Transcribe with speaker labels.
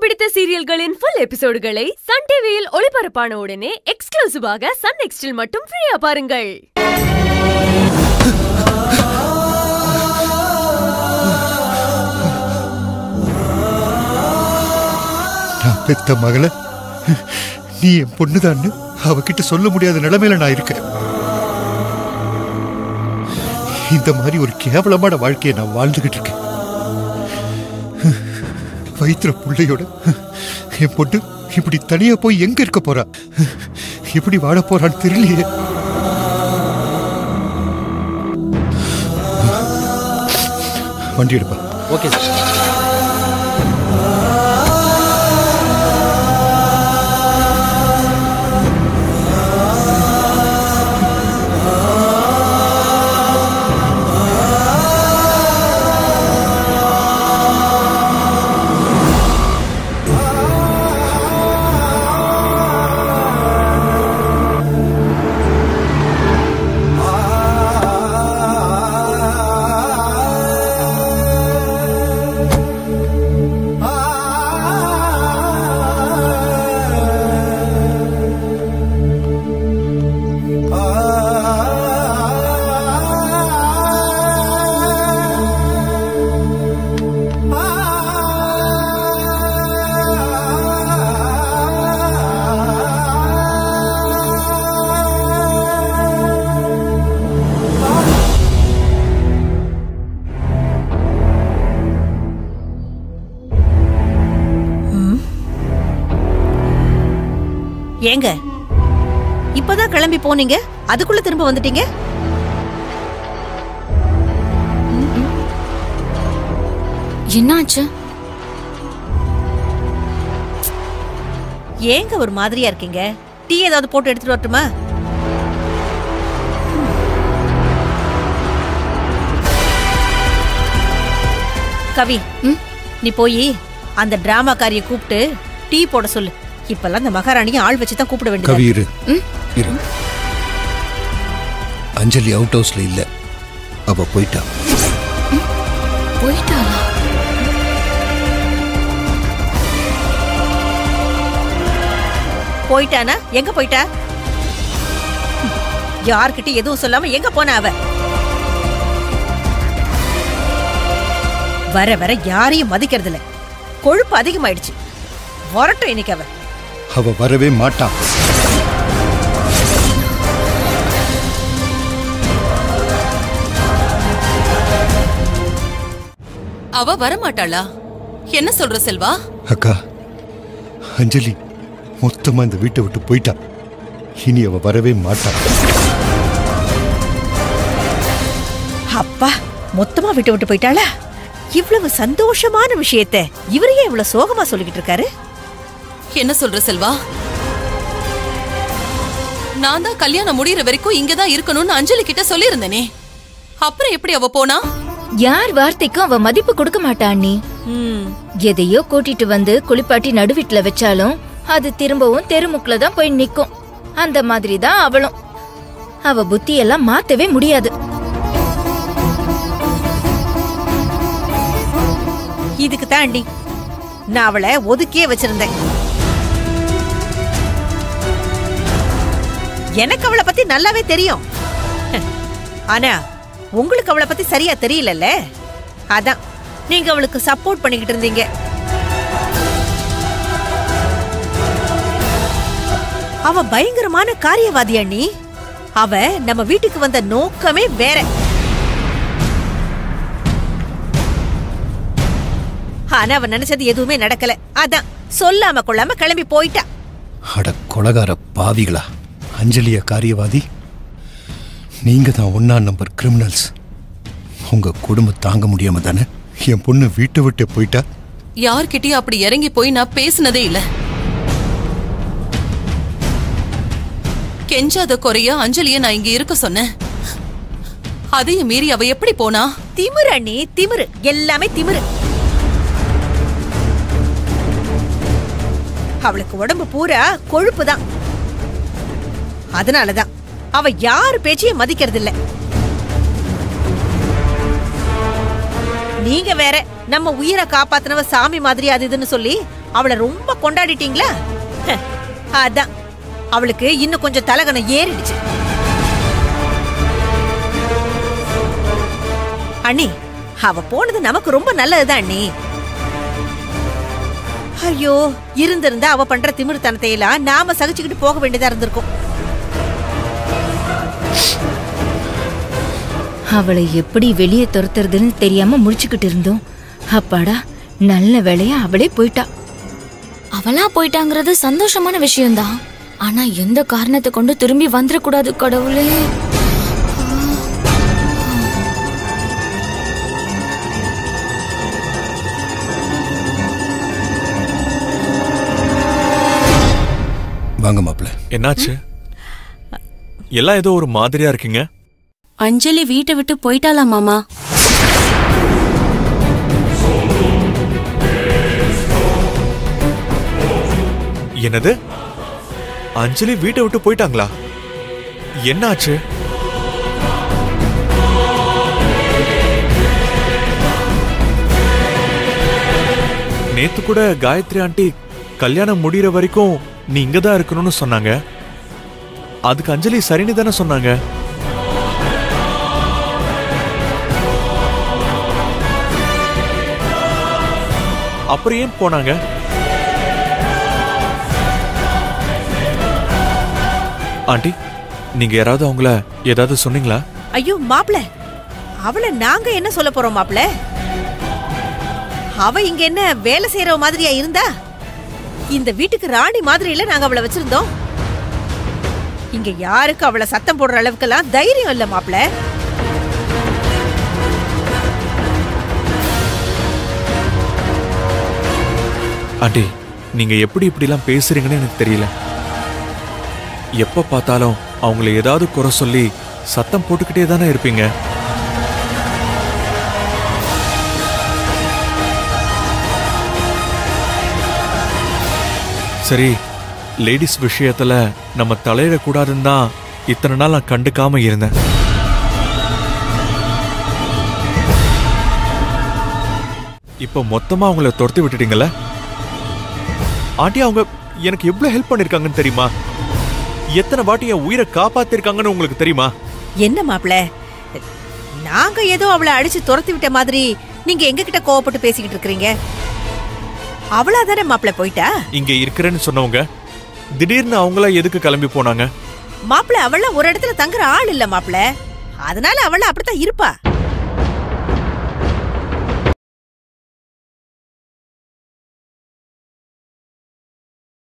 Speaker 1: பிடித்த சீரியல்களின் full எபிசோடுகளை Sun டிவியில் ஒளிபரப்பான உடனே எக்ஸ்க்ளூசிவாக சன் நெக்ஸ்டில் மட்டும் ஃப்ரீயா பாருங்கள்
Speaker 2: நான் பெத்த மகள நீ என் பொண்ணுதான்னு அவகிட்ட சொல்ல முடியாத நிலைமையில நான் இருக்கேன் இந்த மாதிரி ஒரு கேவலமான வாழ்க்கையை நான் வாழ்ந்துகிட்டு இருக்கேன் வயிற்றுல புள்ளையோட என் பொண்ணு இப்படி தனியா போய் எங்க இருக்க போறா எப்படி வாழ போறான்னு தெரியலையே வண்டி எடுப்பா
Speaker 3: ஓகே சார்
Speaker 4: ஏங்க இப்பதான் கிளம்பி போனீங்க அதுக்குள்ள திரும்ப வந்துட்டீங்க
Speaker 5: என்னாச்சு
Speaker 4: ஏங்க ஒரு மாதிரியா இருக்கீங்க டீ ஏதாவது போட்டு எடுத்துட்டு வரட்டுமா கவி
Speaker 5: ம்?
Speaker 4: நீ போய் அந்த டிராமாக்காரிய கூப்பிட்டு டீ போட சொல்லு இப்பெல்லாம் இந்த மகாராணியை ஆள் வச்சு தான் கூப்பிட வேண்டியது
Speaker 2: கவி இரு
Speaker 5: ம்?
Speaker 2: இரு அஞ்சலி அவுட் ஹவுஸ்ல இல்ல அவ போயிட்டா
Speaker 5: போயிட்டாளா
Speaker 4: போயிட்டானா எங்க போயிட்டா யார்கிட்ட எதுவும் சொல்லாம எங்க போனா அவ வர வர யாரையும் மதிக்கிறது இல்ல கொழுப்பு அதிகமாயிடுச்சு வரட்டும் இன்னைக்கு அவ
Speaker 2: அவ வரவே மாட்டா
Speaker 6: அவ வரமாட்டாளா என்ன சொல்ற செல்வா
Speaker 2: அக்கா அஞ்சலி மொத்தமா இந்த வீட்டை விட்டு போயிட்டா இனி அவ வரவே மாட்டா
Speaker 4: அப்பா மொத்தமா விட்டு விட்டு போயிட்டாளா இவ்வளவு சந்தோஷமான விஷயத்த இவரையே இவ்வளவு சோகமா சொல்லிக்கிட்டு இருக்காரு
Speaker 6: என்ன சொல்ற செல்வா நான் தான் கல்யாணம் முடியற வரைக்கும் இங்கதான் இருக்கணும்னு அஞ்சலி கிட்ட சொல்லியிருந்தேனே அப்புறம் எப்படி அவ போனா
Speaker 5: யார் வார்த்தைக்கும் அவ மதிப்பு கொடுக்க மாட்டா அண்ணி
Speaker 4: ம்,
Speaker 5: எதையோ கூட்டிட்டு வந்து குளிப்பாட்டி நடுவீட்ல வச்சாலும் அது திரும்பவும் தெருமுக்குல தான் போய் நிக்கும் அந்த மாதிரி தான் அவளும் அவ புத்தியெல்லாம் மாத்தவே முடியாது
Speaker 4: இதுக்கு தாண்டி நான் அவளை ஒதுக்கியே வச்சிருந்தேன் எனக்கு அவளை பத்தி நல்லாவே தெரியும் ஆனா உங்களுக்கு அவளை பத்தி சரியா தெரியலல்ல அதான் நீங்க அவளுக்கு சப்போர்ட் பண்ணிக்கிட்டு இருந்தீங்க அவ பயங்கரமான காரியவாதி அண்ணி அவ நம்ம வீட்டுக்கு வந்த நோக்கமே வேற ஆனா அவ நினைச்சது எதுவுமே நடக்கல அதான் சொல்லாம கொள்ளாம கிளம்பி போயிட்டா
Speaker 2: அட கொலகார பாவிகளா அஞ்சலிய காரியவாதி நீங்க தான் ஒன்னா நம்பர் கிரிமினல்ஸ் உங்க குடும்பம் தாங்க முடியாம தானே என் பொண்ணு வீட்டை விட்டு போயிட்டா
Speaker 6: யார்கிட்டயும் அப்படி இறங்கி போய் நான் பேசினதே இல்ல கெஞ்சாத குறைய அஞ்சலிய நான் இங்க இருக்க சொன்னேன் அதையும் மீறி அவ எப்படி போனா
Speaker 4: திமிரு அண்ணி திமிரு எல்லாமே திமிரு அவளுக்கு உடம்பு பூரா கொழுப்பு தான் அதனாலதான் அவ யார் பேச்சையும் மதிக்கிறது இல்ல நீங்க வேற நம்ம உயிரை காப்பாத்தினவ சாமி மாதிரி அது இதுன்னு சொல்லி அவளை ரொம்ப கொண்டாடிட்டீங்களா ஹ, அதான் அவளுக்கு இன்னும் கொஞ்சம் தலகணம் ஏறிடுச்சு அண்ணி அவ போனது நமக்கு ரொம்ப நல்லதுதான் அண்ணி ஐயோ இருந்திருந்தா அவ பண்ற திமிர்த்தனத்தை எல்லாம் நாம சகிச்சுக்கிட்டு போக வேண்டியதா இருந்திருக்கும்
Speaker 5: அவளை எப்படி வெளியே துரத்துறதுன்னு தெரியாம முழிச்சுக்கிட்டு இருந்தோம் அப்பாடா நல்ல வேலையா அவளே போயிட்டா
Speaker 3: அவளா போயிட்டாங்கிறது சந்தோஷமான விஷயம்தான் ஆனா எந்த காரணத்தை கொண்டு திரும்பி வந்துடக்கூடாது கடவுளே
Speaker 2: வாங்க மாப்பிள்ள
Speaker 7: என்னாச்சு எல்லாம் ஏதோ ஒரு மாதிரியா இருக்கீங்க
Speaker 8: அஞ்சலி வீட்டை விட்டு போயிட்டாளா மாமா
Speaker 7: என்னது அஞ்சலி வீட்டை விட்டு போயிட்டாங்களா என்னாச்சு நேத்து கூட காயத்ரி ஆண்டி கல்யாணம் முடியற வரைக்கும் நீ இங்க தான் இருக்கணும்னு சொன்னாங்க அதுக்கு அஞ்சலி சரின்னு தானே சொன்னாங்க அப்புறம் ஏன் போனாங்க ஆண்டி நீங்க யாராவது அவங்கள ஏதாவது சொன்னீங்களா
Speaker 4: ஐயோ மாப்ள அவளை நாங்க என்ன சொல்ல போறோம் மாப்ள அவ இங்க என்ன வேலை செய்யற மாதிரியா இருந்தா இந்த வீட்டுக்கு ராணி மாதிரியில நாங்க அவளை வச்சிருந்தோம் இங்க யாருக்கு அவளை சத்தம் போடுற அளவுக்கெல்லாம் தைரியம் இல்ல மாப்ள
Speaker 7: ஆண்டி நீங்க எப்படி இப்படிலாம் பேசுறீங்கன்னு எனக்கு தெரியல எப்ப பார்த்தாலும் அவங்கள ஏதாவது குறை சொல்லி சத்தம் போட்டுக்கிட்டே தானே இருப்பீங்க சரி லேடிஸ் விஷயத்துல நம்ம தலையிடக்கூடாதுன்னு தான் இத்தனை நாள் நான் கண்டுக்காம இருந்தேன் இப்போ மொத்தமா அவங்கள துரத்தி விட்டுட்டீங்கல்ல ஆண்டி அவங்க எனக்கு எவ்வளவு ஹெல்ப் பண்ணிருக்காங்கன்னு தெரியுமா எத்தனை வாட்டி என் உயிரை காப்பாத்திருக்காங்கன்னு உங்களுக்கு தெரியுமா
Speaker 4: என்ன மாப்ள நாங்க ஏதோ அவளை அடிச்சு துரத்தி விட்ட மாதிரி நீங்க எங்க கிட்ட கோவப்பட்டு பேசிக்கிட்டு இருக்கீங்க அவளா தானே மாப்ள போயிட்டா
Speaker 7: இங்க இருக்கிறேன்னு சொன்னவங்க திடீர்னு அவங்கள எதுக்கு கிளம்பி போனாங்க
Speaker 4: மாப்ள அவள ஒரு இடத்துல தங்குற ஆள் இல்ல மாப்ள அதனால அவள அப்படித்தான் இருப்பா